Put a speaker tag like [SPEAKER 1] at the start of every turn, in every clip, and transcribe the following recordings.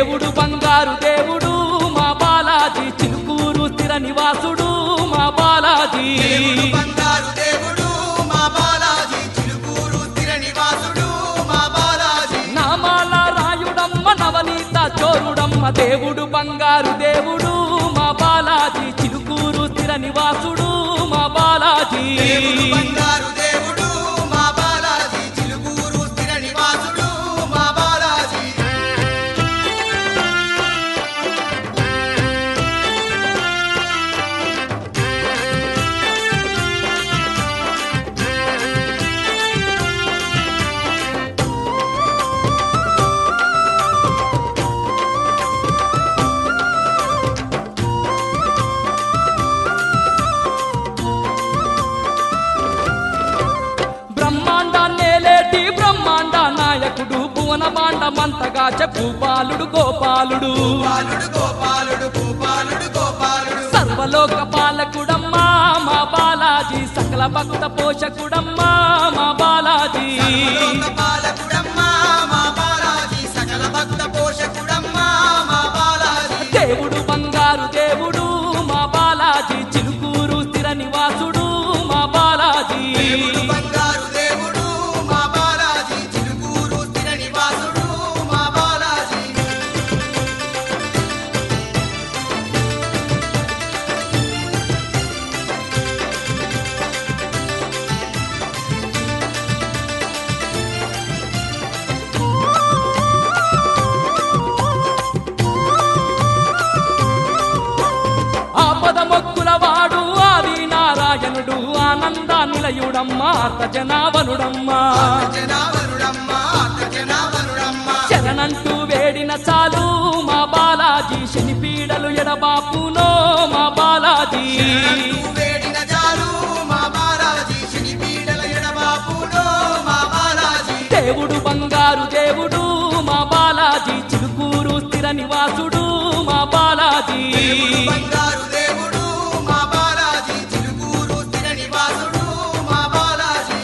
[SPEAKER 1] దేవుడు బంగారు దేవుడు మా బాలాజీ చిలుకూరు స్థిర నివాసుడు మా బాలాజీ
[SPEAKER 2] దేవుడు బంగారు దేవుడు మా బాలాజీ చిలుకూరు స్థిర నివాసుడు మా బాలాజీ
[SPEAKER 1] నామాల రాయుడమ్మ నవనీత చోరుడమ్మ దేవుడు బంగారు దేవుడు మా బాలాజీ చిలుకూరు స్థిర నివాసుడు మా బాలాజీ
[SPEAKER 2] దేవుడు బంగారు దేవుడు మా బాలాజీ చిలుకూరు స్థిర నివాసుడు మా బాలాజీ
[SPEAKER 1] బ్రహ్మాండాన్నేలేటి బ్రహ్మాండ నాయకుడు భువన బాండమంతగా చెప్పు బాలుడు గోపాలుడు
[SPEAKER 2] బాలుడు గోపాలుడు గోపాలుడు గోపాలుడు
[SPEAKER 1] సర్వలోక పాలకుడమ్మా మా బాలాజీ సకల భక్త పోషకుడమ్మా మా బాలాజీ
[SPEAKER 2] సర్వలోక పాలకుడమ్మా మా బాలాజీ సకల భక్త పోషకుడమ్మా మా బాలాజీ
[SPEAKER 1] దేవుడు బంగారు దేవుడు మా బాలాజీ చిలుకూరు స్థిర నివాసుడు మా బాలాజీ
[SPEAKER 2] దేవుడు బంగారు దేవుడు మా బాలాజీ చిలుకూరు స్థిర నివాసుడు మా బాలాజీ
[SPEAKER 1] ఆపద మొక్కుల వాడు ఆది నారాయణుడు ఆనంద నిలయుడమ్మా అర్త జనావనుడమ్మా
[SPEAKER 2] జనావరుడమ్మా జనావరుడమ్మా
[SPEAKER 1] శరణంటూ వేడిన చాలు మా బాలాజీ శని పీడలు ఎడబాపునో మా బాలాజీ
[SPEAKER 2] శరణు వేడిన చాలు మా బాలాజీ శని పీడల ఎడబాపుడో మా బాలాజీ
[SPEAKER 1] దేవుడు బంగారు దేవుడు మా బాలాజీ చిలుకూరు స్థిర నివాసుడు మా బాలాజీ
[SPEAKER 2] దేవుడు బంగారు దేవుడు మా బాలాజీ చిలుకూరు స్థిర నివాసుడు మా బాలాజీ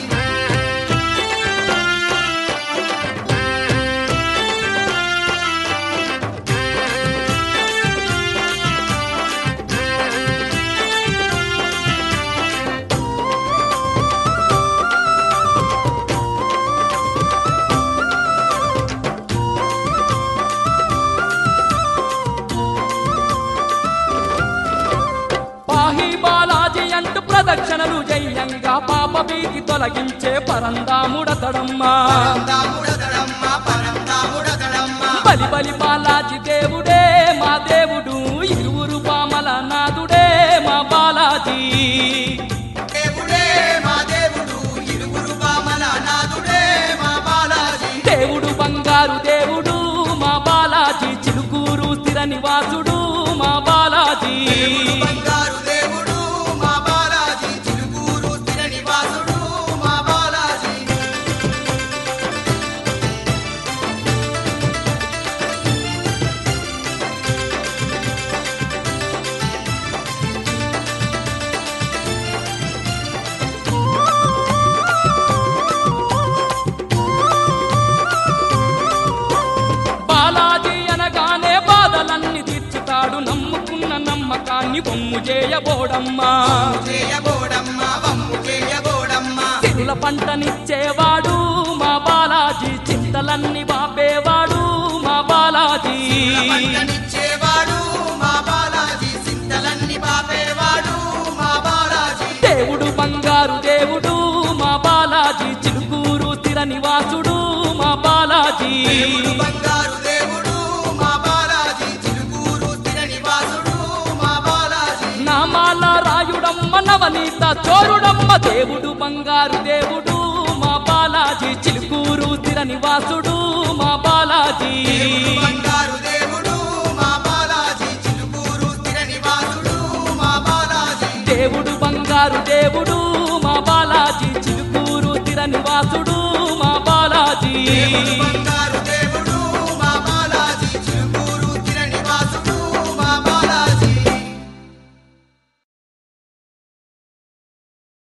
[SPEAKER 1] పాహి బాలాజీ అంటూ ప్రదక్షిణలు జయంగా పాప భీతి తొలగించే పరందాముడతడమ్మా
[SPEAKER 2] పరందాముడదడమ్మా పరందాముడదడమ్మా
[SPEAKER 1] బలి బలి బాలాజీ దేవుడే మా దేవుడు ఇరువురు పామల నాదుడే మా బాలాజీ
[SPEAKER 2] దేవుడే మా దేవుడు ఇరువురు బామల నాదుడే మా బాలాజీ
[SPEAKER 1] దేవుడు బంగారు దేవుడు మా బాలాజీ చిలుకూరు స్థిర నివాసుడు మా బాలాజీ
[SPEAKER 2] దేవుడు బంగారు దేవుడు మా బాలాజీ చిలుకూరు స్థిర నివాసుడు మా బాలాజీ
[SPEAKER 1] బాలాజీ అనగానే బాధలన్నీ తీర్చుతాడు నమ్ముకున్న నమ్మకాన్ని బొమ్ము చేయబోడమ్మా
[SPEAKER 2] చేయబోడమ్మా వమ్ము చేయబోడమ్మా
[SPEAKER 1] సిరుల పంటనిచ్చేవాడు మా బాలాజీ చింతలన్నీ బాపేవాడు మా బాలాజీ
[SPEAKER 2] పంటనిచ్చేవాడు మా బాలాజీ సింతలన్నీ బాపేవాడు మా బాలాజీ
[SPEAKER 1] దేవుడు బంగారు దేవుడు మా బాలాజీ చిలుకూరు స్థిర నివాసుడు మా బాలాజీ
[SPEAKER 2] దేవుడు బంగారు దేవుడు మా బాలాజీ చిలుకూరు స్థిర నివాసుడు మా బాలాజీ
[SPEAKER 1] నామాల రాయుడమ్మ నవనీత చోరుడమ్మ దేవుడు బంగారు దేవుడు మా బాలాజీ చిలుకూరు స్థిర నివాసుడు మా బాలాజీ
[SPEAKER 2] దేవుడు బంగారు దేవుడు మా బాలాజీ చిలుకూరు స్థిర నివాసుడు మా బాలాజీ
[SPEAKER 1] దేవుడు బంగారు దేవుడు మా బాలాజీ చిలుకూరు స్థిర నివాసుడు మా బాలాజీ
[SPEAKER 2] దేవుడు